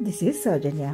this is సౌజన్య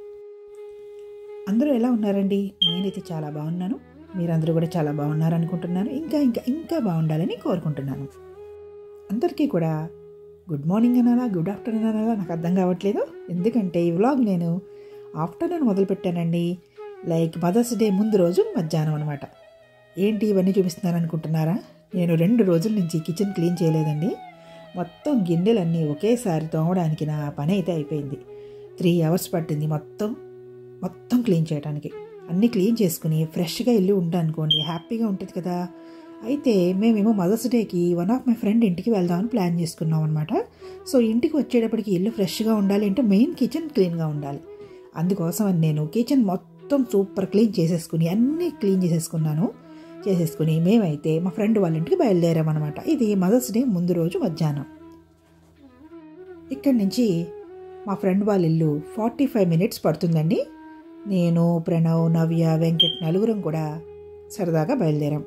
అందరూ ఎలా ఉన్నారండి నేనైతే చాలా బాగున్నాను మీరందరూ కూడా చాలా బాగున్నారు అనుకుంటున్నాను ఇంకా ఇంకా ఇంకా బాగుండాలని కోరుకుంటున్నాను అందరికీ కూడా గుడ్ మార్నింగ్ అనాలా గుడ్ ఆఫ్టర్నూన్ అనాలా నాకు అర్థం కావట్లేదు ఎందుకంటే ఈ వ్లాగ్ నేను ఆఫ్టర్నూన్ మొదలుపెట్టానండి లైక్ మదర్స్ డే ముందు రోజు మధ్యాహ్నం అనమాట ఏంటి ఇవన్నీ చూపిస్తున్నాను అనుకుంటున్నారా నేను రెండు రోజుల నుంచి కిచెన్ క్లీన్ చేయలేదండి మొత్తం గిన్నెలన్నీ ఒకేసారి తోమడానికి నా పని అయితే అయిపోయింది త్రీ అవర్స్ పట్టింది మొత్తం మొత్తం క్లీన్ చేయడానికి అన్నీ క్లీన్ చేసుకుని ఫ్రెష్గా ఇల్లు ఉంటాను అనుకోండి హ్యాపీగా ఉంటుంది కదా అయితే మేమేమో మదర్స్ డేకి వన్ ఆఫ్ మై ఫ్రెండ్ ఇంటికి వెళ్దామని ప్లాన్ చేసుకున్నాం అనమాట సో ఇంటికి వచ్చేటప్పటికి ఇల్లు ఫ్రెష్గా ఉండాలి అంటే మెయిన్ కిచెన్ క్లీన్గా ఉండాలి అందుకోసం అని నేను కిచెన్ మొత్తం సూపర్ క్లీన్ చేసేసుకుని అన్నీ క్లీన్ చేసేసుకున్నాను చేసేసుకుని మేమైతే మా ఫ్రెండ్ వాళ్ళ ఇంటికి బయలుదేరామన్నమాట ఇది మదర్స్ డే ముందు రోజు మధ్యాహ్నం ఇక్కడి నుంచి మా ఫ్రెండ్ వాళ్ళ ఇల్లు ఫార్టీ ఫైవ్ మినిట్స్ పడుతుందండి నేను ప్రణవ్ నవ్య వెంకట్ నలుగురం కూడా సరదాగా బయలుదేరాం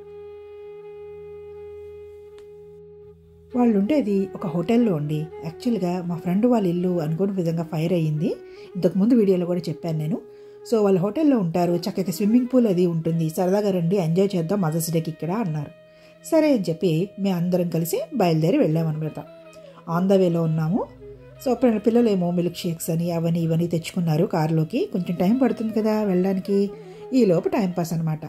వాళ్ళు ఉండేది ఒక హోటల్లో ఉండి యాక్చువల్గా మా ఫ్రెండ్ వాళ్ళ ఇల్లు అనుకున్న విధంగా ఫైర్ అయ్యింది ఇంతకుముందు వీడియోలో కూడా చెప్పాను నేను సో వాళ్ళు హోటల్లో ఉంటారు చక్కగా స్విమ్మింగ్ పూల్ అది ఉంటుంది సరదాగా రండి ఎంజాయ్ చేద్దాం మదర్స్ డేకి ఇక్కడ అన్నారు సరే అని చెప్పి మేము అందరం కలిసి బయలుదేరి వెళ్ళామన్నమాట ఆన్ ద వేలో ఉన్నాము సో పిల్లలు ఏమో మిల్క్ షేక్స్ అని అవని ఇవన్నీ తెచ్చుకున్నారు కారులోకి కొంచెం టైం పడుతుంది కదా వెళ్ళడానికి ఈ లోపు టైం పాస్ అనమాట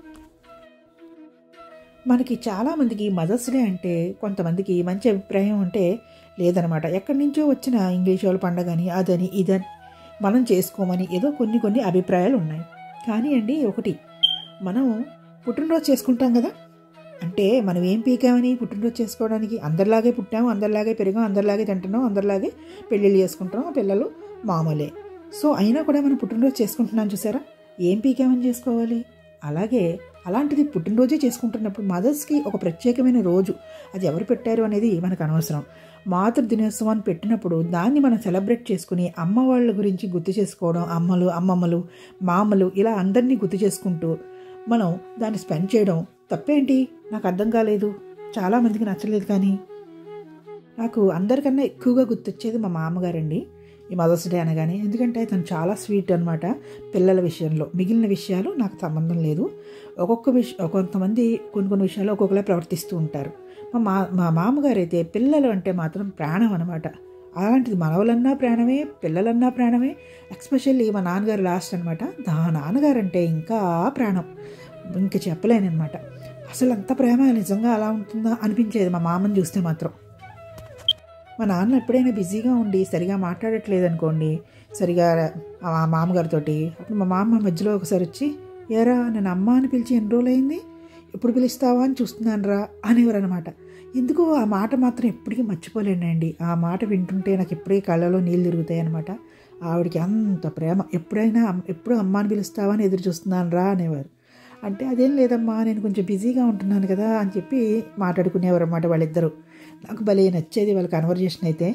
మనకి చాలామందికి మదర్స్ డే అంటే కొంతమందికి మంచి అభిప్రాయం అంటే లేదనమాట ఎక్కడి నుంచో వచ్చిన ఇంగ్లీష్ వాళ్ళ పండగని అదని ఇదని మనం చేసుకోమని ఏదో కొన్ని కొన్ని అభిప్రాయాలు ఉన్నాయి కానీ అండి ఒకటి మనం పుట్టినరోజు చేసుకుంటాం కదా అంటే మనం ఏం పీకామని పుట్టినరోజు చేసుకోవడానికి అందరిలాగే పుట్టాము అందరిలాగే పెరిగాం అందరిలాగే తింటున్నాం అందరిలాగే పెళ్ళిళ్ళు చేసుకుంటున్నాం పిల్లలు మామూలే సో అయినా కూడా మనం పుట్టినరోజు చేసుకుంటున్నాం చూసారా ఏం పీకామని చేసుకోవాలి అలాగే అలాంటిది పుట్టినరోజే చేసుకుంటున్నప్పుడు మదర్స్కి ఒక ప్రత్యేకమైన రోజు అది ఎవరు పెట్టారు అనేది మనకు అనవసరం మాతృ దినోత్సవాన్ని పెట్టినప్పుడు దాన్ని మనం సెలబ్రేట్ చేసుకుని అమ్మ వాళ్ళ గురించి గుర్తు చేసుకోవడం అమ్మలు అమ్మమ్మలు మామలు ఇలా అందరినీ గుర్తు చేసుకుంటూ మనం దాన్ని స్పెండ్ చేయడం తప్పేంటి నాకు అర్థం కాలేదు చాలామందికి నచ్చలేదు కానీ నాకు అందరికన్నా ఎక్కువగా గుర్తొచ్చేది మా మామగారండి ఈ మదర్స్ డే అనగానే ఎందుకంటే తను చాలా స్వీట్ అనమాట పిల్లల విషయంలో మిగిలిన విషయాలు నాకు సంబంధం లేదు ఒక్కొక్క విష కొంతమంది కొన్ని కొన్ని విషయాలు ఒక్కొక్కలా ప్రవర్తిస్తూ ఉంటారు మా మా మా మామగారు అయితే పిల్లలు అంటే మాత్రం ప్రాణం అనమాట అలాంటిది మనవలన్నా ప్రాణమే పిల్లలన్నా ప్రాణమే ఎక్స్పెషల్లీ మా నాన్నగారు లాస్ట్ అనమాట దా నాన్నగారు అంటే ఇంకా ప్రాణం ఇంకా చెప్పలేనమాట అసలు అంత ప్రేమ నిజంగా అలా ఉంటుందా అనిపించేది మా మామని చూస్తే మాత్రం మా నాన్న ఎప్పుడైనా బిజీగా ఉండి సరిగా మాట్లాడట్లేదు అనుకోండి సరిగా మా మామగారితోటి అప్పుడు మా మామ మధ్యలో ఒకసారి వచ్చి ఏరా నేను అమ్మ అని పిలిచి ఎన్ని రోజులు అయింది ఎప్పుడు పిలుస్తావా అని చూస్తున్నాను రా అనేవారు అనమాట ఎందుకు ఆ మాట మాత్రం ఎప్పటికీ మర్చిపోలేనండి ఆ మాట వింటుంటే నాకు ఎప్పుడే కళ్ళలో నీళ్ళు తిరుగుతాయి అనమాట ఆవిడకి అంత ప్రేమ ఎప్పుడైనా ఎప్పుడు అమ్మ అని పిలుస్తావా అని ఎదురు చూస్తున్నాను రా అనేవారు అంటే అదేం లేదమ్మా నేను కొంచెం బిజీగా ఉంటున్నాను కదా అని చెప్పి మాట్లాడుకునేవారు అన్నమాట వాళ్ళిద్దరూ నాకు భలే నచ్చేది వాళ్ళ కన్వర్జేషన్ అయితే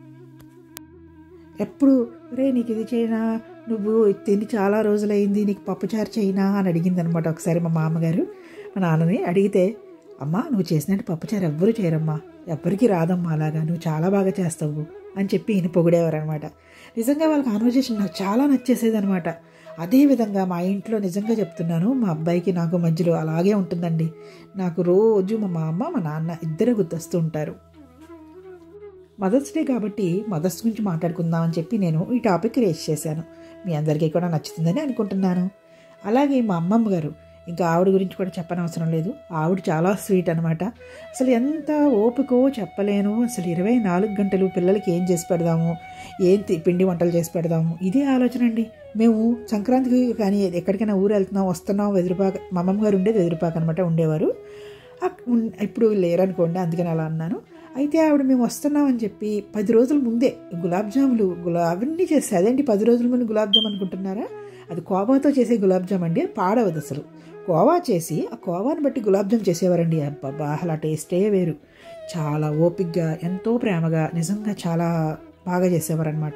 ఎప్పుడు రే నీకు ఇది చేయనా నువ్వు తిని చాలా రోజులైంది నీకు పప్పుచారు చేయనా అని అడిగింది అనమాట ఒకసారి మా మామగారు మా నాన్నని అడిగితే అమ్మా నువ్వు చేసినట్టు పప్పుచారు ఎవ్వరూ చేయరమ్మా ఎవ్వరికి రాదమ్మా అలాగా నువ్వు చాలా బాగా చేస్తావు అని చెప్పి ఈయన పొగిడేవారు అనమాట నిజంగా వాళ్ళ కాన్వర్జేషన్ నాకు చాలా నచ్చేసేది అనమాట అదేవిధంగా మా ఇంట్లో నిజంగా చెప్తున్నాను మా అబ్బాయికి నాకు మధ్యలో అలాగే ఉంటుందండి నాకు రోజు మా అమ్మ మా నాన్న ఇద్దరే గుర్తొస్తూ ఉంటారు మదర్స్ డే కాబట్టి మదర్స్ గురించి మాట్లాడుకుందాం అని చెప్పి నేను ఈ టాపిక్ రేస్ చేశాను మీ అందరికీ కూడా నచ్చుతుందని అనుకుంటున్నాను అలాగే మా అమ్మమ్మ గారు ఇంకా ఆవిడ గురించి కూడా చెప్పనవసరం లేదు ఆవిడ చాలా స్వీట్ అనమాట అసలు ఎంత ఓపికో చెప్పలేను అసలు ఇరవై నాలుగు గంటలు పిల్లలకి ఏం చేసి పెడదాము ఏం పిండి వంటలు చేసి పెడదాము ఇదే ఆలోచన అండి మేము సంక్రాంతికి కానీ ఎక్కడికైనా ఊరు వెళ్తున్నాం వస్తున్నాం వెదురుపాక మా అమ్మమ్మ గారు ఉండేది వెదురుపాక అనమాట ఉండేవారు ఇప్పుడు లేరనుకోండి అందుకని అలా అన్నాను అయితే ఆవిడ మేము వస్తున్నామని చెప్పి పది రోజుల ముందే గులాబ్ జాములు గులా అవన్నీ చేస్తే అదేంటి పది రోజుల ముందు గులాబ్ జామ్ అనుకుంటున్నారా అది కోవాతో చేసే గులాబ్ జామ్ అండి పాడవదు అసలు కోవా చేసి ఆ కోవాని బట్టి గులాబ్ జామ్ చేసేవారండి అబ్బా అలా టేస్టే వేరు చాలా ఓపిక్గా ఎంతో ప్రేమగా నిజంగా చాలా బాగా చేసేవారనమాట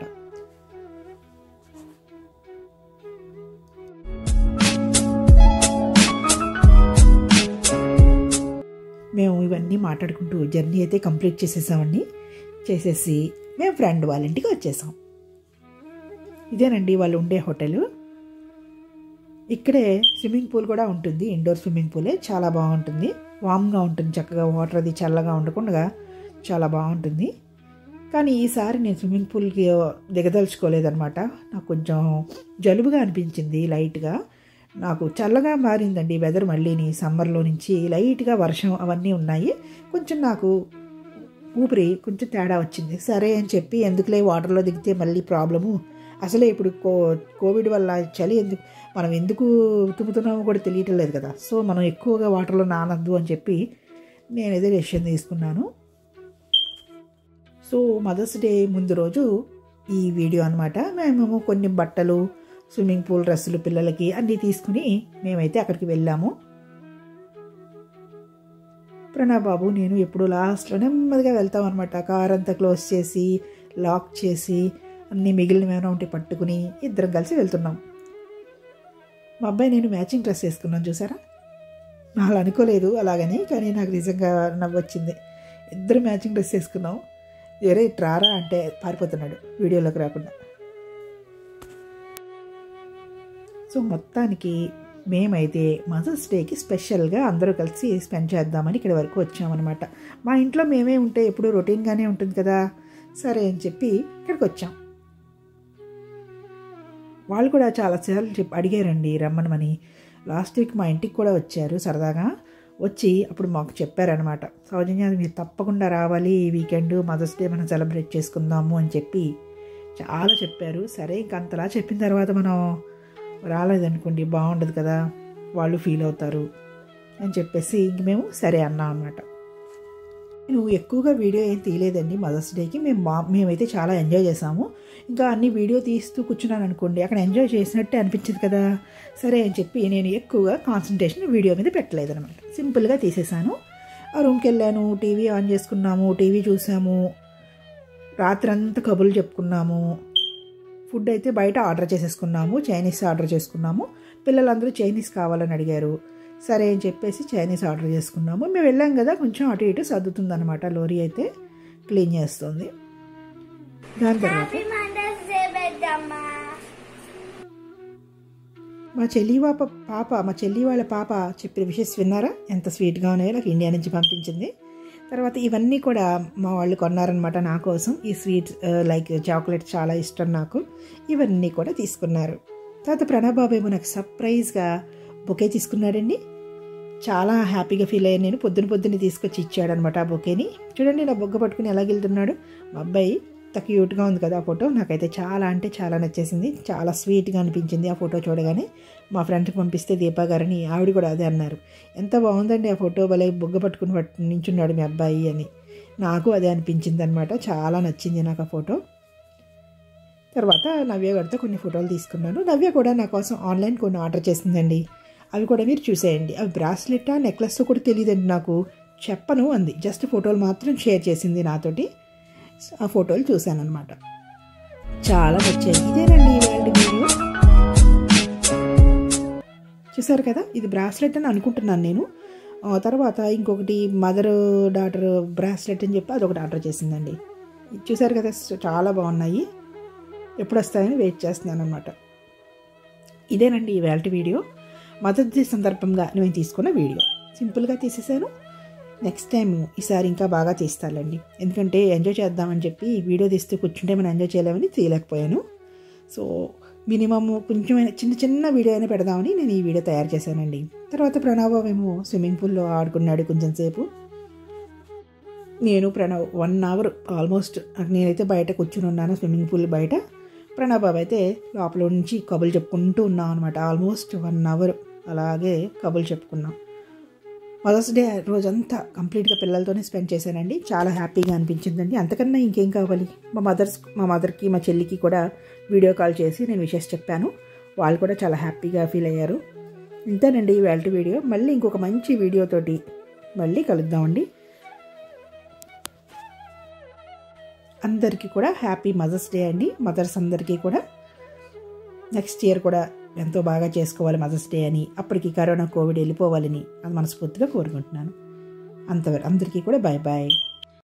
మేము ఇవన్నీ మాట్లాడుకుంటూ జర్నీ అయితే కంప్లీట్ చేసేసామండి చేసేసి మేము ఫ్రెండ్ వాళ్ళ ఇంటికి వచ్చేసాం ఇదేనండి వాళ్ళు ఉండే హోటల్ ఇక్కడే స్విమ్మింగ్ పూల్ కూడా ఉంటుంది ఇండోర్ స్విమ్మింగ్ పూలే చాలా బాగుంటుంది వామ్గా ఉంటుంది చక్కగా వాటర్ అది చల్లగా ఉండకుండా చాలా బాగుంటుంది కానీ ఈసారి నేను స్విమ్మింగ్ పూల్కి దిగదలుచుకోలేదనమాట నాకు కొంచెం జలుబుగా అనిపించింది లైట్గా నాకు చల్లగా మారిందండి వెదర్ మళ్ళీని సమ్మర్లో నుంచి లైట్గా వర్షం అవన్నీ ఉన్నాయి కొంచెం నాకు ఊపిరి కొంచెం తేడా వచ్చింది సరే అని చెప్పి ఎందుకులే వాటర్లో దిగితే మళ్ళీ ప్రాబ్లము అసలే ఇప్పుడు కో కోవిడ్ వల్ల చలి ఎందుకు మనం ఎందుకు తుమ్ముతున్నామో కూడా తెలియటం లేదు కదా సో మనం ఎక్కువగా వాటర్లో నానద్దు అని చెప్పి నేను ఏదో డెసిషన్ తీసుకున్నాను సో మదర్స్ డే ముందు రోజు ఈ వీడియో అనమాట మేము కొన్ని బట్టలు స్విమ్మింగ్ పూల్ డ్రెస్సులు పిల్లలకి అన్నీ తీసుకుని మేమైతే అక్కడికి వెళ్ళాము ప్రణవ్ బాబు నేను ఎప్పుడు లాస్ట్లో నెమ్మదిగా వెళ్తాం అనమాట కార్ అంతా క్లోజ్ చేసి లాక్ చేసి అన్ని మిగిలిన ఏమైనా ఉంటే పట్టుకుని ఇద్దరం కలిసి వెళ్తున్నాం మా అబ్బాయి నేను మ్యాచింగ్ డ్రెస్ వేసుకున్నాను చూసారా వాళ్ళు అనుకోలేదు అలాగని కానీ నాకు నిజంగా నవ్వొచ్చింది ఇద్దరు మ్యాచింగ్ డ్రెస్ వేసుకున్నాం వేరే ట్రారా అంటే పారిపోతున్నాడు వీడియోలోకి రాకుండా సో మొత్తానికి మేమైతే మదర్స్ డేకి స్పెషల్గా అందరూ కలిసి స్పెండ్ చేద్దామని ఇక్కడి వరకు వచ్చామన్నమాట మా ఇంట్లో మేమే ఉంటే ఎప్పుడు రొటీన్గానే ఉంటుంది కదా సరే అని చెప్పి ఇక్కడికి వచ్చాం వాళ్ళు కూడా చాలాసార్లు చెప్పి అడిగారండి రమ్మనమని లాస్ట్ వీక్ మా ఇంటికి కూడా వచ్చారు సరదాగా వచ్చి అప్పుడు మాకు చెప్పారనమాట సౌజన్య మీరు తప్పకుండా రావాలి ఈ వీకెండ్ మదర్స్ డే మనం సెలబ్రేట్ చేసుకుందాము అని చెప్పి చాలా చెప్పారు సరే ఇంక అంతలా చెప్పిన తర్వాత మనం రాలేదనుకోండి బాగుండదు కదా వాళ్ళు ఫీల్ అవుతారు అని చెప్పేసి ఇంక మేము సరే అన్నాం అనమాట నేను ఎక్కువగా వీడియో ఏం తీయలేదండి మదర్స్ డేకి మేము మా మేమైతే చాలా ఎంజాయ్ చేసాము ఇంకా అన్ని వీడియో తీస్తూ కూర్చున్నాను అనుకోండి అక్కడ ఎంజాయ్ చేసినట్టే అనిపించింది కదా సరే అని చెప్పి నేను ఎక్కువగా కాన్సన్ట్రేషన్ వీడియో మీద పెట్టలేదనమాట సింపుల్గా తీసేసాను ఆ రూమ్కి వెళ్ళాను టీవీ ఆన్ చేసుకున్నాము టీవీ చూసాము రాత్రంతా కబుర్లు చెప్పుకున్నాము ఫుడ్ అయితే బయట ఆర్డర్ చేసేసుకున్నాము చైనీస్ ఆర్డర్ చేసుకున్నాము పిల్లలందరూ చైనీస్ కావాలని అడిగారు సరే అని చెప్పేసి చైనీస్ ఆర్డర్ చేసుకున్నాము మేము వెళ్ళాం కదా కొంచెం అటు ఇటు సర్దుతుంది అనమాట లోరీ అయితే క్లీన్ చేస్తుంది దాని తర్వాత హ్యాపీ మదర్స్ డే పెద్దమ్మా మా చెల్లి పాప పాప మా చెల్లి వాళ్ళ పాప చెప్పిన విషయస్ విన్నారా ఎంత స్వీట్గా ఉన్నాయో నాకు ఇండియా నుంచి పంపించింది తర్వాత ఇవన్నీ కూడా మా వాళ్ళు కొన్నారనమాట నా కోసం ఈ స్వీట్ లైక్ చాక్లెట్ చాలా ఇష్టం నాకు ఇవన్నీ కూడా తీసుకున్నారు తర్వాత ప్రణవ్ బాబు ఏమో నాకు సర్ప్రైజ్గా బొకే తీసుకున్నాడండి చాలా హ్యాపీగా ఫీల్ అయ్యాను నేను పొద్దున పొద్దున్న తీసుకొచ్చి ఇచ్చాడనమాట ఆ బొకేని చూడండి నా బొగ్గ పట్టుకుని ఎలా వెళ్తున్నాడు మా అబ్బాయి ఎంత క్యూట్గా ఉంది కదా ఆ ఫోటో నాకైతే చాలా అంటే చాలా నచ్చేసింది చాలా స్వీట్గా అనిపించింది ఆ ఫోటో చూడగానే మా ఫ్రెండ్కి పంపిస్తే దీపా గారని ఆవిడ కూడా అదే అన్నారు ఎంత బాగుందండి ఆ ఫోటో భలే బొగ్గ పట్టుకుని పట్టు నించున్నాడు మీ అబ్బాయి అని నాకు అదే అనిపించింది అనమాట చాలా నచ్చింది నాకు ఆ ఫోటో తర్వాత నవ్య గారితో కొన్ని ఫోటోలు తీసుకున్నాను నవ్య కూడా నా కోసం ఆన్లైన్ కొన్ని ఆర్డర్ చేసిందండి అవి కూడా మీరు చూసేయండి అవి బ్రాస్లెట్టా నెక్లెస్ కూడా తెలియదండి నాకు చెప్పను అంది జస్ట్ ఫోటోలు మాత్రం షేర్ చేసింది నాతోటి ఆ ఫోటోలు చూశానమాట చాలా నచ్చాయి ఇదేనండి ఇవాళ వీడియో చూసారు కదా ఇది బ్రాస్లెట్ అని అనుకుంటున్నాను నేను ఆ తర్వాత ఇంకొకటి మదర్ డాటర్ బ్రాస్లెట్ అని చెప్పి అదొకటి ఆర్డర్ చేసిందండి ఇది చూసారు కదా చాలా బాగున్నాయి ఎప్పుడు వస్తాయని వెయిట్ చేస్తున్నాను అనమాట ఇదేనండి ఈ వేల్టి వీడియో మదర్ డే సందర్భంగా నేను తీసుకున్న వీడియో సింపుల్గా తీసేసాను నెక్స్ట్ టైం ఈసారి ఇంకా బాగా తీస్తానండి ఎందుకంటే ఎంజాయ్ చేద్దామని చెప్పి వీడియో తీస్తూ కూర్చుంటే మనం ఎంజాయ్ చేయలేమని తీయలేకపోయాను సో మినిమమ్ కొంచెం చిన్న చిన్న వీడియో అయినా పెడదామని నేను ఈ వీడియో తయారు చేశానండి తర్వాత ప్రణవ్ మేము స్విమ్మింగ్ పూల్లో ఆడుకున్నాడు కొంచెం సేపు నేను ప్రణవ్ వన్ అవర్ ఆల్మోస్ట్ నేనైతే బయట కూర్చుని ఉన్నాను స్విమ్మింగ్ పూల్ బయట ప్రణవ్ బాబు అయితే లోపల నుంచి కబులు చెప్పుకుంటూ ఉన్నాం అనమాట ఆల్మోస్ట్ వన్ అవర్ అలాగే కబులు చెప్పుకున్నాం మదర్స్ డే రోజంతా కంప్లీట్గా పిల్లలతోనే స్పెండ్ చేశానండి చాలా హ్యాపీగా అనిపించిందండి అంతకన్నా ఇంకేం కావాలి మా మదర్స్ మా మదర్కి మా చెల్లికి కూడా వీడియో కాల్ చేసి నేను విషెస్ చెప్పాను వాళ్ళు కూడా చాలా హ్యాపీగా ఫీల్ అయ్యారు ఇంతేనండి ఈ వేల్టి వీడియో మళ్ళీ ఇంకొక మంచి వీడియోతోటి మళ్ళీ కలుద్దామండి అందరికీ కూడా హ్యాపీ మదర్స్ డే అండి మదర్స్ అందరికీ కూడా నెక్స్ట్ ఇయర్ కూడా ఎంతో బాగా చేసుకోవాలి మదర్స్ డే అని అప్పటికి కరోనా కోవిడ్ వెళ్ళిపోవాలని అది మనస్ఫూర్తిగా కోరుకుంటున్నాను అంతవరకు అందరికీ కూడా బాయ్ బాయ్